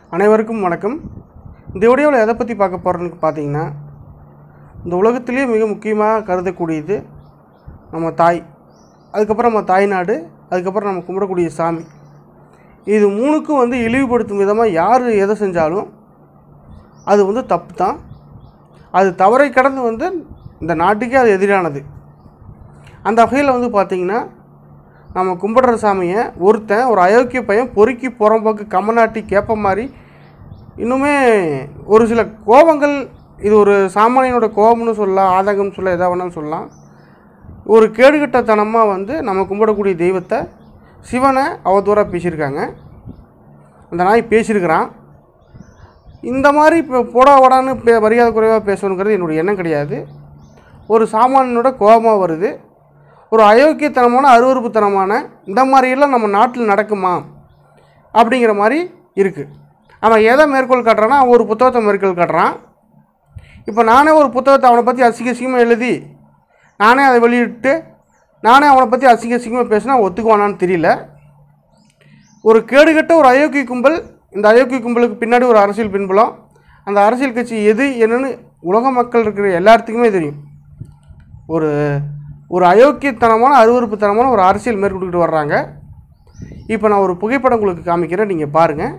அனைவருக்கும் வணக்கம் இந்த வீடியோவில் எதை பற்றி பார்க்க போகிறோன்னு பார்த்தீங்கன்னா இந்த உலகத்திலேயே மிக முக்கியமாக கருதக்கூடியது நம்ம தாய் அதுக்கப்புறம் நம்ம தாய்நாடு அதுக்கப்புறம் நம்ம கும்பிடக்கூடிய சாமி இது மூணுக்கும் வந்து இழிவுபடுத்தும் விதமாக யார் எதை செஞ்சாலும் அது வந்து தப்பு தான் அது தவறை கடந்து வந்து இந்த நாட்டுக்கே அது எதிரானது அந்த வகையில் வந்து பார்த்திங்கன்னா நம்ம கும்பிடுற சாமியை ஒருத்தன் ஒரு அயோக்கிய பையன் பொறுக்கி புறம்போக்கு கம்மநாட்டி கேப்ப மாதிரி இன்னுமே ஒரு சில கோபங்கள் இது ஒரு சாமானியனோட கோபம்னு சொல்லலாம் ஆதங்கம்னு சொல்ல எதா வேணாலும் சொல்லலாம் ஒரு கேடுகட்டத்தனமாக வந்து நம்ம கும்பிடக்கூடிய தெய்வத்தை சிவனை அவதூறாக பேசியிருக்காங்க அந்த நாய் பேசியிருக்கிறான் இந்த மாதிரி இப்போ போடா வடான்னு பே மரியாதை குறைவாக பேசணுங்கிறது என்னுடைய எண்ணம் கிடையாது ஒரு சாமானியனோட கோபமாக வருது ஒரு அயோக்கியத்தனமான அருவறுப்புத்தனமான இந்த மாதிரியெல்லாம் நம்ம நாட்டில் நடக்குமா அப்படிங்கிற மாதிரி இருக்குது அவன் எதை மேற்கோள் காட்டுறான்னா அவன் ஒரு புத்தகத்தை மேற்கோள் காட்டுறான் இப்போ நானே ஒரு புத்தகத்தை அவனை பற்றி அசிங்க அசிங்கமாக எழுதி நானே அதை வெளியிட்டு நானே அவனை பற்றி அசிங்க அசிங்கமாக பேசினா அவன் ஒத்துக்குவானான்னு தெரியல ஒரு கேடுகட்ட ஒரு அயோக்கிய கும்பல் இந்த அயோக்கிய கும்பலுக்கு பின்னாடி ஒரு அரசியல் பின்புலம் அந்த அரசியல் கட்சி எது என்னன்னு உலக மக்கள் இருக்கிற எல்லாத்துக்குமே தெரியும் ஒரு ஒரு அயோக்கியத்தனமான அருவறுப்புத்தனமான ஒரு அரசியல் மேற்கொண்டுக்கிட்டு வர்றாங்க இப்போ நான் ஒரு புகைப்படம் உங்களுக்கு காமிக்கிறேன் நீங்கள் பாருங்கள்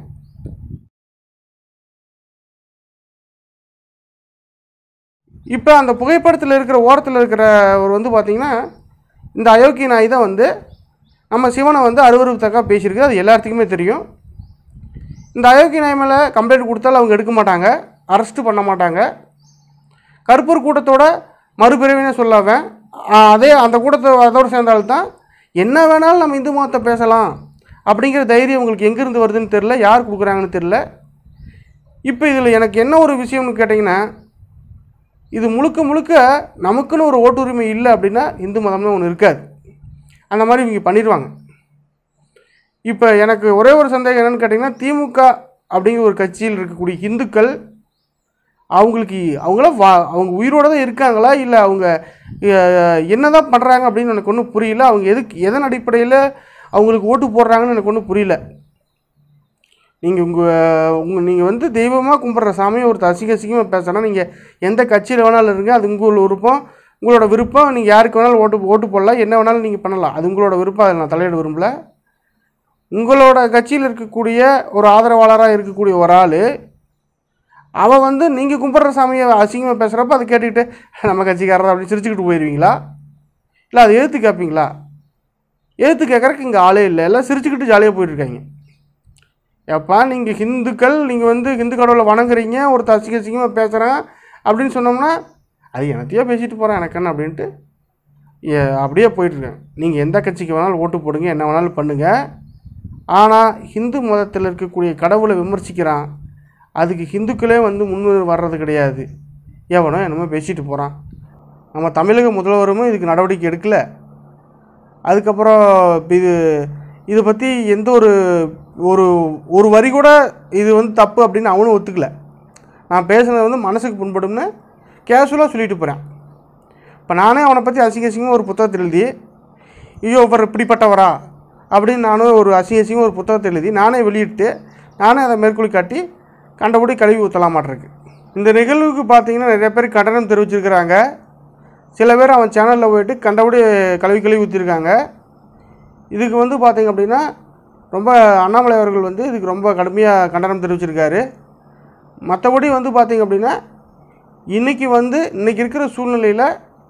இப்போ அந்த புகைப்படத்தில் இருக்கிற ஓரத்தில் இருக்கிற ஒரு வந்து பார்த்திங்கன்னா இந்த அயோக்கிய நாய் தான் வந்து நம்ம சிவனை வந்து அருவறுப்புத்தக்கா பேசியிருக்கு அது எல்லாத்துக்குமே தெரியும் இந்த அயோக்கிய நாய் மேலே கம்ப்ளைண்ட் கொடுத்தாலும் அவங்க எடுக்க மாட்டாங்க அரெஸ்ட்டு பண்ண மாட்டாங்க கருப்பூர் கூட்டத்தோட மறுபிறவினே சொல்லாவேன் அதே அந்த கூட்டத்தை அதோடு சேர்ந்தால்தான் என்ன வேணாலும் நம்ம இந்து மதத்தை பேசலாம் அப்படிங்கிற தைரியம் உங்களுக்கு எங்கேருந்து வருதுன்னு தெரில யார் கொடுக்குறாங்கன்னு தெரில இப்போ இதில் எனக்கு என்ன ஒரு விஷயம்னு கேட்டிங்கன்னா இது முழுக்க முழுக்க நமக்குன்னு ஒரு ஓட்டுரிமை இல்லை அப்படின்னா இந்து மதம்னு ஒன்று இருக்காது அந்த மாதிரி இவங்க பண்ணிடுவாங்க இப்போ எனக்கு ஒரே ஒரு சந்தேகம் என்னென்னு கேட்டிங்கன்னா திமுக அப்படிங்கிற ஒரு கட்சியில் இருக்கக்கூடிய இந்துக்கள் அவங்களுக்கு அவங்களாம் வா அவங்க உயிரோடு தான் இருக்காங்களா இல்லை அவங்க என்ன தான் பண்ணுறாங்க அப்படின்னு எனக்கு ஒன்றும் புரியல அவங்க எதுக்கு எதன் அடிப்படையில் அவங்களுக்கு ஓட்டு போடுறாங்கன்னு எனக்கு ஒன்றும் புரியல நீங்கள் உங்கள் உங்கள் நீங்கள் வந்து தெய்வமாக கும்பிட்ற சாமியை ஒரு அசிங்க அசிங்கமாக பேசுனா நீங்கள் எந்த கட்சியில் வேணாலும் இருங்க அது உங்கள் விருப்பம் உங்களோட விருப்பம் நீங்கள் யாருக்கு வேணாலும் ஓட்டு ஓட்டு போடலாம் என்ன வேணாலும் நீங்கள் பண்ணலாம் அது உங்களோட விருப்பம் அதில் நான் தலையிட விரும்பல உங்களோட கட்சியில் இருக்கக்கூடிய ஒரு ஆதரவாளராக இருக்கக்கூடிய ஒரு ஆள் அவன் வந்து நீங்கள் கும்பிட்ற சாமியை அசிங்கமாக பேசுகிறப்ப அதை கேட்டுக்கிட்டு நம்ம கட்சிக்காரர் அப்படின்னு சிரிச்சுக்கிட்டு போயிடுவீங்களா இல்லை அதை எதிர்த்து கேட்பீங்களா எதிர்த்து கேட்குறக்கு இங்கே ஆளே இல்லை எல்லாம் சிரிச்சுக்கிட்டு ஜாலியாக போயிட்டுருக்காங்க எப்பா நீங்கள் ஹிந்துக்கள் நீங்கள் வந்து ஹிந்து கடவுளை வணங்குறீங்க ஒரு அசிங்க அசிங்கமாக பேசுகிறேன் அப்படின்னு சொன்னோம்னா அது எனத்தையோ பேசிட்டு போகிறேன் எனக்கு என்ன அப்படின்ட்டு ஏ- அப்படியே போயிட்டுருக்கேன் நீங்கள் எந்த கட்சிக்கு வேணாலும் ஓட்டு போடுங்க என்ன வேணாலும் பண்ணுங்கள் ஆனால் ஹிந்து மதத்தில் இருக்கக்கூடிய கடவுளை விமர்சிக்கிறான் அதுக்கு ஹிந்துக்களே வந்து முன் வர்றது கிடையாது எவனோ என்னமோ பேசிட்டு போகிறான் நம்ம தமிழக முதல்வரும் இதுக்கு நடவடிக்கை எடுக்கலை அதுக்கப்புறம் இப்ப இது இதை பற்றி எந்த ஒரு ஒரு ஒரு வரி கூட இது வந்து தப்பு அப்படின்னு அவனும் ஒத்துக்கல நான் பேசுனது வந்து மனசுக்கு புண்படும்னு கேஷுவலாக சொல்லிட்டு போகிறேன் இப்போ நானே அவனை பற்றி அசிங்க அசிங்கமாக ஒரு புத்தகத்தை எழுதி ஐயோ இவர் இப்படிப்பட்டவரா அப்படின்னு நானும் ஒரு அசிங்க அசிங்கமாக ஒரு புத்தகத்தை எழுதி நானே வெளியிட்டு நானே அதை மேற்கோள் காட்டி கண்டபடி கழுவி ஊற்றலாமாட்டிருக்கு இந்த நிகழ்வுக்கு பார்த்தீங்கன்னா நிறைய பேர் கண்டனம் தெரிவிச்சிருக்கிறாங்க சில பேர் அவன் சேனலில் போயிட்டு கண்டபடி கழுவி கழுவி ஊற்றிருக்காங்க இதுக்கு வந்து பார்த்தீங்க அப்படின்னா ரொம்ப அண்ணாமலை அவர்கள் வந்து இதுக்கு ரொம்ப கடுமையாக கண்டனம் தெரிவிச்சிருக்காரு மற்றபடி வந்து பார்த்தீங்க அப்படின்னா இன்றைக்கி வந்து இன்றைக்கி இருக்கிற சூழ்நிலையில்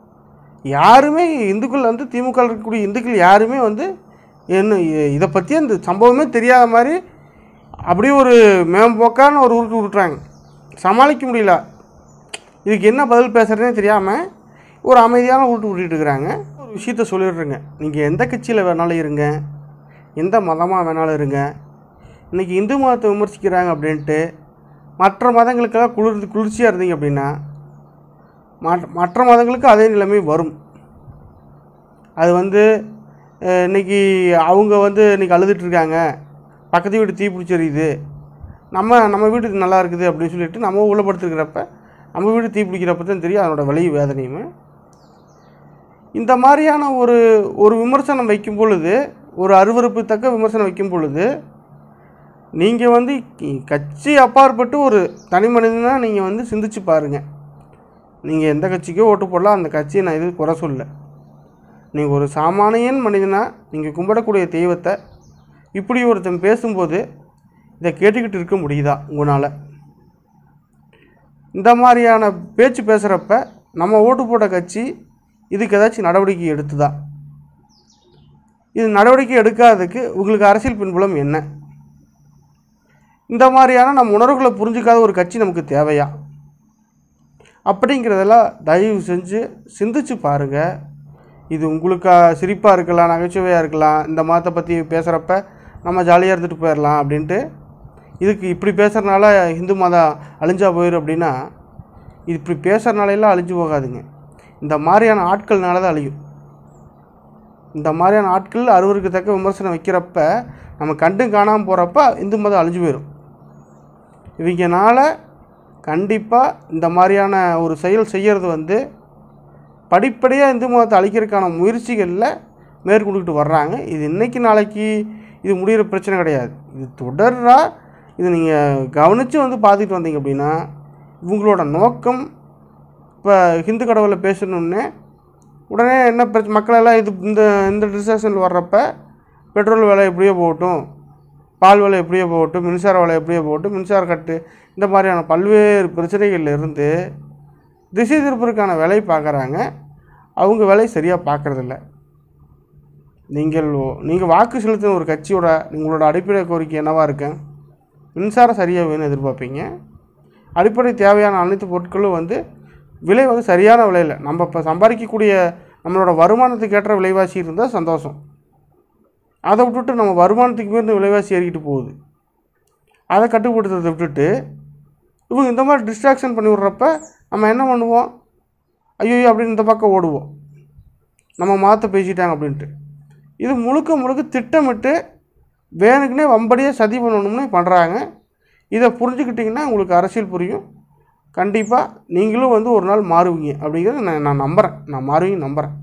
யாருமே இந்துக்கள் வந்து திமுக ல இருக்கக்கூடிய இந்துக்கள் யாருமே வந்து என்ன இ- இதை பற்றி அந்த சம்பவமே தெரியாத மாதிரி அப்படியே ஒரு மேம்போக்கான ஒரு உருட்டு உருட்டுறாங்க சமாளிக்க முடியல இதுக்கு என்ன பதில் பேசுகிறதுனே தெரியாமல் ஒரு அமைதியான உருட்டு உருட்டிட்டு இருக்கிறாங்க ஒரு விஷயத்த சொல்லிடுறேங்க நீங்கள் எந்த கட்சியில் வேணாலும் இருங்க எந்த மதமாக வேணாலும் இருங்க இன்றைக்கி இந்து மதத்தை விமர்சிக்கிறாங்க அப்படின்ட்டு மற்ற மதங்களுக்கெல்லாம் குளிர் குளிர்ச்சியாக இருந்தீங்க அப்படின்னா மற்ற- மற்ற மதங்களுக்கு அதே நிலைமை வரும் அது வந்து அஹ், இன்னைக்கு அவங்க வந்து இன்னைக்கு அழுதுட்டு இருக்காங்க பக்கத்து வீடு தீ பிடிச்செறியுது நம்ம நம்ம வீடு நல்லா இருக்குது அப்படின்னு சொல்லிட்டு நம்ம உள்ளப்படுத்திருக்கிறப்ப நம்ம வீடு தீ பிடிக்கிறப்ப தான் தெரியும் அதனோட வலி வேதனையுமே இந்த மாதிரியான ஒரு ஒரு விமர்சனம் வைக்கும் பொழுது ஒரு அருவருப்பு தக்க விமர்சனம் வைக்கும் பொழுது நீங்கள் வந்து கி- கட்சி அப்பாற்பட்டு ஒரு தனி மனிதனாக நீங்கள் வந்து சிந்திச்சு பாருங்கள் நீங்கள் எந்த கட்சிக்கோ ஓட்டு போடலாம் அந்த கட்சியை நான் இது குறை சொல்ல நீங்கள் ஒரு சாமானியன் மனிதனாக நீங்கள் கும்பிடக்கூடிய தெய்வத்தை இப்படி ஒருத்தன் பேசும்போது இதை கேட்டுக்கிட்டு இருக்க முடியுதா உங்களால் இந்த மாதிரியான பேச்சு பேசுகிறப்ப நம்ம ஓட்டு போட்ட கட்சி இதுக்கு ஏதாச்சும் நடவடிக்கை எடுத்துதா இது நடவடிக்கை எடுக்காததுக்கு உங்களுக்கு அரசியல் பின்புலம் என்ன இந்த மாதிரியான நம்ம உணர்வுகளை புரிஞ்சுக்காத ஒரு கட்சி நமக்கு தேவையா அப்படிங்கிறதெல்லாம் தயவு செஞ்சு சிந்திச்சு பாருங்கள் இது உங்களுக்கு சிரிப்பாக இருக்கலாம் நகைச்சுவையாக இருக்கலாம் இந்த மதத்தை பற்றி பேசுகிறப்ப நம்ம ஜாலியாக இருந்துட்டு போயிடலாம் அப்படின்ட்டு இதுக்கு இப்படி பேசுகிறனால இந்து மதம் அழிஞ்சா போயிடும் அப்படின்னா இது இப்படி பேசுகிறனால அழிஞ்சு போகாதுங்க இந்த மாதிரியான ஆட்கள்னால தான் அழியும் இந்த மாதிரியான ஆட்கள் அறுவருக்கு தக்க விமர்சனம் வைக்கிறப்ப நம்ம கண்டு காணாமல் போகிறப்ப இந்து மதம் அழிஞ்சு போயிடும் இவங்கனால கண்டிப்பாக இந்த மாதிரியான ஒரு செயல் செய்கிறது வந்து படிப்படியாக இந்து மதத்தை அழிக்கிறதுக்கான முயற்சிகளில் மேற்கொண்டுக்கிட்டு வர்றாங்க இது இன்னைக்கு நாளைக்கு இது முடிகிற பிரச்சனை கிடையாது இது தொடராக இது நீங்கள் கவனித்து வந்து பார்த்துட்டு வந்தீங்க அப்படின்னா இவங்களோட நோக்கம் இப்போ ஹிந்து கடவுளை பேசணுன்னே உடனே என்ன பிரச்சனை மக்களெல்லாம் இது இந்த இந்த டிஸ்கஷனில் வர்றப்ப பெட்ரோல் விலை எப்படியோ போகட்டும் பால் விலை எப்படியோ போகட்டும் மின்சார விலை எப்படியோ போகட்டும் மின்சார கட்டு இந்த மாதிரியான பல்வேறு பிரச்சனைகள்ல இருந்து திசை திருப்பதற்கான வேலை பார்க்குறாங்க அவங்க வேலை சரியாக பார்க்குறதில்ல நீங்கள் நீங்கள் வாக்கு செலுத்தின ஒரு கட்சியோட உங்களோட அடிப்படை கோரிக்கை என்னவாக இருக்கு மின்சாரம் சரியாக வேணும்னு எதிர்பார்ப்பீங்க அடிப்படை தேவையான அனைத்து பொருட்களும் வந்து விலை வந்து சரியான விலையில் நம்ம இப்போ சம்பாதிக்கக்கூடிய நம்மளோட வருமானத்துக்கு ஏற்ற விலைவாசி இருந்தால் சந்தோஷம் அதை விட்டுட்டு நம்ம வருமானத்துக்கு மீறி விலைவாசி ஏறிக்கிட்டு போகுது அதை கட்டுப்படுத்துறதை விட்டுட்டு இவங்க இந்த மாதிரி டிஸ்ட்ராக்ஷன் பண்ணி விட்றப்ப நம்ம என்ன பண்ணுவோம் ஐயோ அப்படின்னு இந்த பக்கம் ஓடுவோம் நம்ம மாற்ற பேசிட்டாங்க அப்படின்ட்டு இது முழுக்க முழுக்க திட்டமிட்டு வேணுக்குனே வம்படியாக சதி பண்ணணும்னு பண்ணுறாங்க இதை புரிஞ்சுக்கிட்டிங்கன்னா உங்களுக்கு அரசியல் புரியும் கண்டிப்பாக நீங்களும் வந்து ஒரு நாள் மாறுவீங்க அப்படிங்கிறத நான் நான் நம்புகிறேன் நான் மாறுவீங்க நம்புகிறேன்